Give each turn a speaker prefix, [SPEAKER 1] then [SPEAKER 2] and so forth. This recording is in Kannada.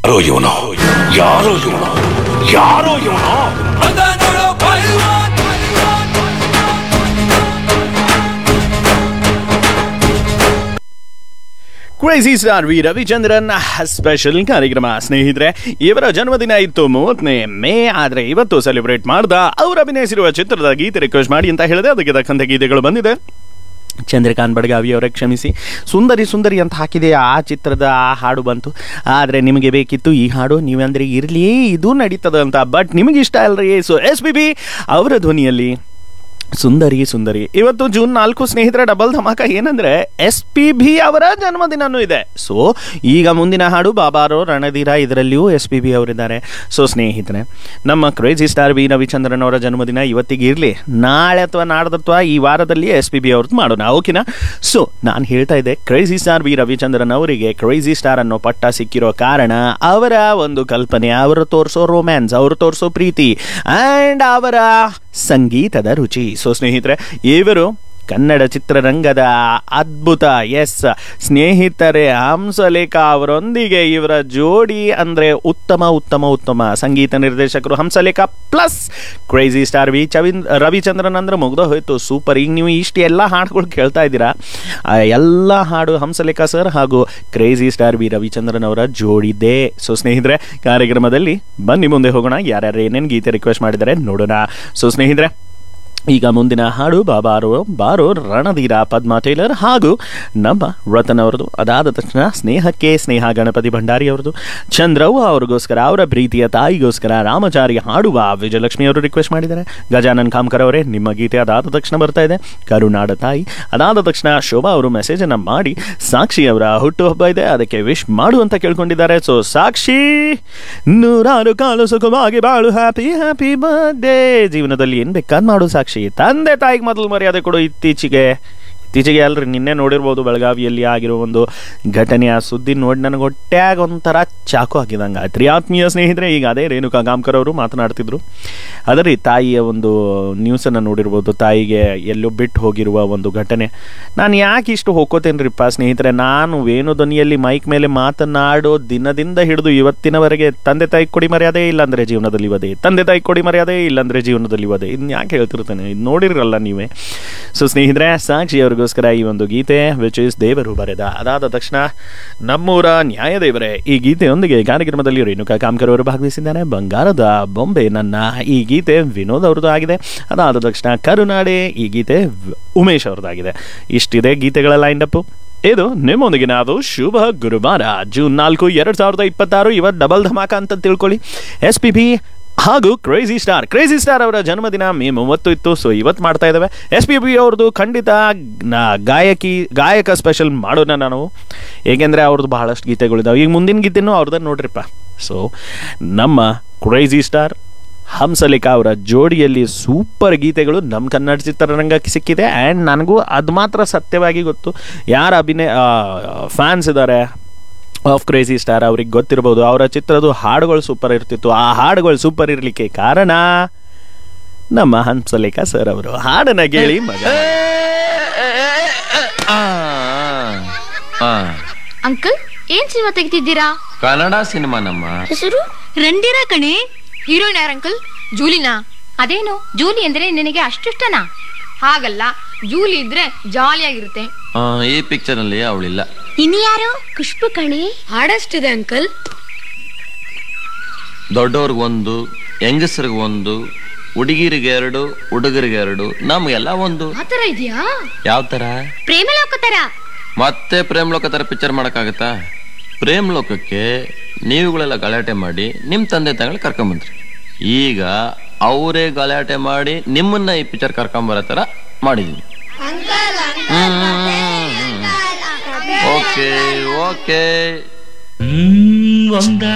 [SPEAKER 1] ಯಾರೋ ಇವನು ಯಾರೋ ಇವನು ಯಾರೋ ಇವನು
[SPEAKER 2] crazy star V Ravichandran special ಕಾರ್ಯಕ್ರಮ ಸ್ನೇಹಿತರೆ ಇವರ ಜನ್ಮದಿನ ಇತ್ತು ಮೂವತ್ತನೇ ಮೇ ಆದ್ರೆ ಇವತ್ತು ಸೆಲೆಬ್ರೇಟ್ ಮಾಡ್ದ ಅವರು ಅಭಿನಯಿಸಿರುವ ಚಿತ್ರದ ಗೀತೆ ರಿಕ್ವೆಸ್ಟ್ ಮಾಡಿ ಅಂತ ಹೇಳಿದೆ ಅದಕ್ಕೆ ತಕ್ಕಂತೆ ಗೀತೆಗಳು ಬಂದಿದೆ ಚಂದ್ರಕಾಂತ್ ಬಡಗಾವಿ ಅವರೇ ಕ್ಷಮಿಸಿ ಸುಂದರಿ ಸುಂದರಿ ಅಂತ ಹಾಕಿದೆ ಆ ಚಿತ್ರದ ಆ ಹಾಡು ಬಂತು ಆದರೆ ನಿಮಗೆ ಬೇಕಿತ್ತು ಈ ಹಾಡು ನೀವಂದ್ರೆ ಇರಲಿ ಇದು ನಡೀತದ ಅಂತ ಬಟ್ ನಿಮಗೆ ಇಷ್ಟ ಅಲ್ರಿ ಸೊ ಎಸ್ ಬಿ ಬಿ ಅವರ ಧ್ವನಿಯಲ್ಲಿ ಸುಂದರಿ ಸುಂದರಿ ಇವತ್ತು ಜೂನ್ ನಾಲ್ಕು ಸ್ನೇಹಿತರ ಡಬಲ್ ಧಮಾಕ ಏನಂದ್ರೆ ಎಸ್ ಪಿ ಬಿ ಅವರ ಜನ್ಮದಿನನೂ ಇದೆ ಸೊ ಈಗ ಮುಂದಿನ ಹಾಡು ಬಾಬಾರೋ ರಣಧೀರ ಇದರಲ್ಲಿಯೂ ಎಸ್ ಪಿ ಬಿ ಅವರಿದ್ದಾರೆ ಸೊ ಸ್ನೇಹಿತರೆ ನಮ್ಮ ಕ್ರೇಜಿ ಸ್ಟಾರ್ ವಿ ರವಿಚಂದ್ರನ್ ಅವರ ಜನ್ಮದಿನ ಇವತ್ತಿಗೆ ಇರಲಿ ನಾಳೆ ಅಥವಾ ನಾಡ್ದು ಅಥವಾ ಈ ವಾರದಲ್ಲಿ ಎಸ್ ಪಿ ಬಿ ಅವ್ರದ್ದು ಮಾಡೋಣ ಓಕೆನಾ ಸೊ ನಾನು ಹೇಳ್ತಾ ಇದ್ದೆ ಕ್ರೇಜಿ ಸ್ಟಾರ್ ವಿ ರವಿಚಂದ್ರನ್ ಅವರಿಗೆ ಕ್ರೇಜಿ ಸ್ಟಾರ್ ಅನ್ನೋ ಪಟ್ಟ ಸಿಕ್ಕಿರೋ ಕಾರಣ ಅವರ ಒಂದು ಕಲ್ಪನೆ ಅವರು ತೋರಿಸೋ ರೊಮ್ಯಾನ್ಸ್ ಅವರು ತೋರಿಸೋ ಪ್ರೀತಿ ಆ್ಯಂಡ್ ಅವರ ಸಂಗೀತದ ರುಚಿ ಸೊ ಸ್ನೇಹಿತರೆ ಇವರು ಕನ್ನಡ ಚಿತ್ರರಂಗದ ಅದ್ಭುತ ಎಸ್ ಸ್ನೇಹಿತರೆ ಹಂಸಲೇಖ ಅವರೊಂದಿಗೆ ಇವರ ಜೋಡಿ ಅಂದರೆ ಉತ್ತಮ ಉತ್ತಮ ಉತ್ತಮ ಸಂಗೀತ ನಿರ್ದೇಶಕರು Hamsalekha plus crazy star V ಚವಿನ್ ರವಿಚಂದ್ರನ್ ಅಂದ್ರೆ ಮುಗ್ದ ಹೋಯ್ತು ಸೂಪರ್ ಈಗ ನೀವು ಇಷ್ಟು ಎಲ್ಲ ಹಾಡುಗಳು ಕೇಳ್ತಾ ಇದ್ದೀರಾ ಆ ಎಲ್ಲ ಹಾಡು ಹಂಸಲೇಖ ಸರ್ ಹಾಗೂ ಕ್ರೇಜಿ ಸ್ಟಾರ್ ವಿ ರವಿಚಂದ್ರನ್ ಅವರ ಜೋಡಿದೆ ಸೊ ಸ್ನೇಹಿತರೆ ಕಾರ್ಯಕ್ರಮದಲ್ಲಿ ಬನ್ನಿ ಮುಂದೆ ಹೋಗೋಣ ಯಾರ್ಯಾರು ಏನೇನು ಗೀತೆ ರಿಕ್ವೆಸ್ಟ್ ಮಾಡಿದ್ದಾರೆ ನೋಡೋಣ ಸೊ ಸ್ನೇಹಿತರೆ ಈಗ ಮುಂದಿನ ಹಾಡು ಬಾಬಾರೋ ಬಾರೋ ರಣಧೀರ ಪದ್ಮ ಟೇಲರ್ ಹಾಗೂ ನಮ್ಮ ರತನ್ ಅವರದು ಅದಾದ ತಕ್ಷಣ ಸ್ನೇಹಕ್ಕೆ ಸ್ನೇಹ ಗಣಪತಿ ಭಂಡಾರಿ ಅವರದು ಚಂದ್ರವ್ವ ಅವ್ರಿಗೋಸ್ಕರ ಅವರ ಪ್ರೀತಿಯ ತಾಯಿಗೋಸ್ಕರ ರಾಮಚಾರಿ ಹಾಡುವ ವಿಜಯಲಕ್ಷ್ಮಿ ಅವರು ರಿಕ್ವೆಸ್ಟ್ ಮಾಡಿದ್ದಾರೆ ಗಜಾನನ್ ಕಾಮ್ಕರ್ ಅವರೇ ನಿಮ್ಮ ಗೀತೆ ಅದಾದ ತಕ್ಷಣ ಬರ್ತಾ ಇದೆ ಕರುನಾಡ ತಾಯಿ ಅದಾದ ತಕ್ಷಣ ಶೋಭಾ ಅವರು ಮೆಸೇಜ್ ಅನ್ನ ಮಾಡಿ ಸಾಕ್ಷಿ ಅವರ ಹುಟ್ಟುಹಬ್ಬ ಇದೆ ಅದಕ್ಕೆ ವಿಶ್ ಮಾಡು ಅಂತ ಕೇಳ್ಕೊಂಡಿದ್ದಾರೆ ಸೊ ಸಾಕ್ಷಿ ನೂರಾರು ಕಾಲು ಸುಖವಾಗಿ ಬಾಳು ಹ್ಯಾಪಿ ಹ್ಯಾಪಿ ಬರ್ಡೇ ಜೀವನದಲ್ಲಿ ಏನ್ ಬೇಕಾದ್ ಮಾಡು ಸಾಕ್ಷಿ ತಂದೆ ತಾಯಿಗೆ ಮೊದಲು ಮರ್ಯಾದೆ ಕೊಡು ಇತ್ತೀಚೆಗೆ ಇತ್ತೀಚೆಗೆ ಅಲ್ರಿ ನಿನ್ನೆ ನೋಡಿರ್ಬೋದು ಬೆಳಗಾವಿಯಲ್ಲಿ ಆಗಿರೋ ಒಂದು ಘಟನೆ ಆ ಸುದ್ದಿ ನೋಡಿ ನನಗೆ ಹೊಟ್ಟ್ಯಾಗ ಒಂಥರ ಚಾಕು ಹಾಕಿದಂಗೆ ಆಯ್ತು ರೀ ಆತ್ಮೀಯ ಸ್ನೇಹಿತರೆ ಈಗ ಅದೇ ರೇಣುಕಾ ಗಾಂವ್ಕರ್ ಅವರು ಮಾತನಾಡ್ತಿದ್ರು ಅದೇ ರೀ ತಾಯಿಯ ಒಂದು ನ್ಯೂಸನ್ನು ನೋಡಿರ್ಬೋದು ತಾಯಿಗೆ ಎಲ್ಲೋ ಬಿಟ್ಟು ಹೋಗಿರುವ ಒಂದು ಘಟನೆ ನಾನು ಯಾಕೆ ಇಷ್ಟು ಹೋಗ್ಕೋತೇನ್ರಿಪ್ಪ ಸ್ನೇಹಿತರೆ ನಾನು ವೇಣು ಧ್ವನಿಯಲ್ಲಿ ಮೈಕ್ ಮೇಲೆ ಮಾತನಾಡೋ ದಿನದಿಂದ ಹಿಡಿದು ಇವತ್ತಿನವರೆಗೆ ತಂದೆ ತಾಯಿ ಕೊಡಿ ಮರ್ಯಾದೆ ಇಲ್ಲಾಂದ್ರೆ ಜೀವನದಲ್ಲಿ ಇವದೇ ತಂದೆ ತಾಯಿ ಕೊಡಿ ಮರ್ಯಾದೆ ಇಲ್ಲಾಂದ್ರೆ ಜೀವನದಲ್ಲಿ ಇವದೇ ಇದನ್ನ ಯಾಕೆ ಹೇಳ್ತಿರ್ತೇನೆ ಇದು ನೋಡಿರಲ್ಲ ನೀವೇ ಸೊ ಸ್ನೇಹಿತರೆ ಸಾಕ್ಷಿ ಅವ್ರಿಗೋಸ್ಕರ ಈ ಒಂದು ಗೀತೆ ವಿಚ್ ಇಸ್ ದೇವರು ಬರೆದ ಅದಾದ ತಕ್ಷಣ ನಮ್ಮೂರ ನ್ಯಾಯದೇವರೇ ಈ ಗೀತೆಯೊಂದಿಗೆ ಕಾರ್ಯಕ್ರಮದಲ್ಲಿ ರೇಣುಕಾ ಕಾಮ್ಕರ್ ಅವರು ಭಾಗವಹಿಸಿದ್ದಾರೆ ಬಂಗಾರದ ಬೊಂಬೆ ನನ್ನ ಈ ಗೀತೆ ವಿನೋದ್ ಅವ್ರದ್ದು ಆಗಿದೆ ಅದಾದ ತಕ್ಷಣ ಕರುನಾಡೆ ಈ ಗೀತೆ ವ್- ಉಮೇಶ್ ಅವ್ರದ್ದಾಗಿದೆ ಇಷ್ಟಿದೆ ಗೀತೆಗಳ ಲೈನ್ ಅಪ್ ಇದು ನಿಮ್ಮೊಂದಿಗೆ ನಾವು ಶುಭ ಗುರುವಾರ ಜೂನ್ ನಾಲ್ಕು ಎರಡ್ ಸಾವಿರದ ಇಪ್ಪತ್ತಾರು ಇವತ್ತು ಡಬಲ್ ಧಮಾಕ ಅಂತ ತಿಳ್ಕೊಳ್ಳಿ ಎಸ್ ಪಿ ಬಿ ಹಾಗೂ ಕ್ರೇಜಿ ಸ್ಟಾರ್ ಕ್ರೇಜಿ ಸ್ಟಾರ್ ಅವರ ಜನ್ಮದಿನ ಮೇ ಮೂವತ್ತು ಇತ್ತು ಸೊ ಇವತ್ತು ಮಾಡ್ತಾ ಇದ್ದಾವೆ ಎಸ್ ಪಿ ಬಿ ಅವ್ರದ್ದು ಖಂಡಿತ ನ- ಗಾಯಕಿ ಗಾಯಕ ಸ್ಪೆಷಲ್ ಮಾಡೋಣ ನಾವು ಏಕೆಂದರೆ ಅವ್ರದ್ದು ಬಹಳಷ್ಟು ಗೀತೆಗಳಿದಾವೆ ಈಗ ಮುಂದಿನ ಗೀತೆನೂ ಅವ್ರದ್ದು ನೋಡ್ರಿಪ್ಪ ಸೊ ನಮ್ಮ ಕ್ರೇಜಿ ಸ್ಟಾರ್ ಹಂಸಲೇಖ ಅವರ ಜೋಡಿಯಲ್ಲಿ ಸೂಪರ್ ಗೀತೆಗಳು ನಮ್ಮ ಕನ್ನಡ ಚಿತ್ರರಂಗಕ್ಕೆ ಸಿಕ್ಕಿದೆ ಆ್ಯಂಡ್ ನನಗೂ ಅದು ಮಾತ್ರ ಸತ್ಯವಾಗಿ ಗೊತ್ತು ಯಾರು ಅಭಿನಯ ಫ್ಯಾನ್ಸ್ ಇದ್ದಾರೆ ಆಫ್ ಕ್ರೇಜಿ ಸ್ಟಾರ್ ಅವ್ರಿಗೆ ಗೊತ್ತಿರ್ಬೋದು ಅವರ ಚಿತ್ರದ ಹಾಡುಗಳು ಸೂಪರ್ ಇರ್ತಿತ್ತು ಆ ಹಾಡುಗಳು ಸೂಪರ್ ಇರಲಿಕ್ಕೆ ಕಾರಣ ನಮ್ಮ ಹಂಸಲೇಖ ಸರ್ ಅವರು ಹಾಡನ್ನ ಕೇಳಿ ಮಗ
[SPEAKER 3] ಅಂಕಲ್ ಏನ್ ಸಿನಿಮಾ ತೆಗಿತಿದ್ದೀರಾ
[SPEAKER 4] ಕನ್ನಡ ಸಿನಿಮಾ ನಮ್ಮ
[SPEAKER 3] ಹೆಸರು ರಂಡಿರಾ ಕಣೆ ಹೀರೋಯಿನ್ ಯಾರ ಅಂಕಲ್ ಜೂಲಿನಾ ಅದೇನು ಜೂಲಿ ಅಂದ್ರೆ ನಿನಗೆ ಅಷ್ಟಿಷ್ಟನಾ ಹಾಗಲ್ಲ ಜೂಲಿ ಇದ್ರೆ ಜಾಲಿಯಾಗಿರುತ್ತೆ
[SPEAKER 4] ಆ, ಈ ಪಿಕ್ಚರ್ ನಲ್ಲಿ ಅವಳಿಲ್ಲ
[SPEAKER 3] ಇನ್ನು ಯಾರು ಖುಷ್ಬು ಕಣೆ ಹಾಡಷ್ಟಿದೆ ಅಂಕಲ್
[SPEAKER 4] ದೊಡ್ಡವ್ರಿಗೆ ಒಂದು ಹೆಂಗಸರಿಗೆ ಒಂದು ಹುಡುಗಿರಿಗೆ ಎರಡು ಹುಡುಗರಿಗೆ ಎರಡು ನಮ್ಗೆಲ್ಲ ಒಂದು
[SPEAKER 3] ಆತರ ಇದೆಯಾ
[SPEAKER 4] ಯಾವ ತರ
[SPEAKER 3] ಪ್ರೇಮ ಲೋಕತರ
[SPEAKER 4] ಮತ್ತೆ ಪ್ರೇಮ್ ಲೋಕ ತರ ಪಿಕ್ಚರ್ ಮಾಡಕ್ಕಾಗತ್ತಾ ಪ್ರೇಮ್ ಲೋಕಕ್ಕೆ ನೀವುಗಳೆಲ್ಲ ಗಲಾಟೆ ಮಾಡಿ ನಿಮ್ ತಂದೆ ತಾಯಿಗಳು ಕರ್ಕೊಂಬಂದ್ರಿ ಈಗ ಅವರೇ ಗಲಾಟೆ ಮಾಡಿ ನಿಮ್ಮನ್ನ ಈ ಪಿಕ್ಚರ್ ಕರ್ಕೊಂಬರೋ ತರ ಮಾಡಿದೀನಿ ಓಕೆ ಓಕೆ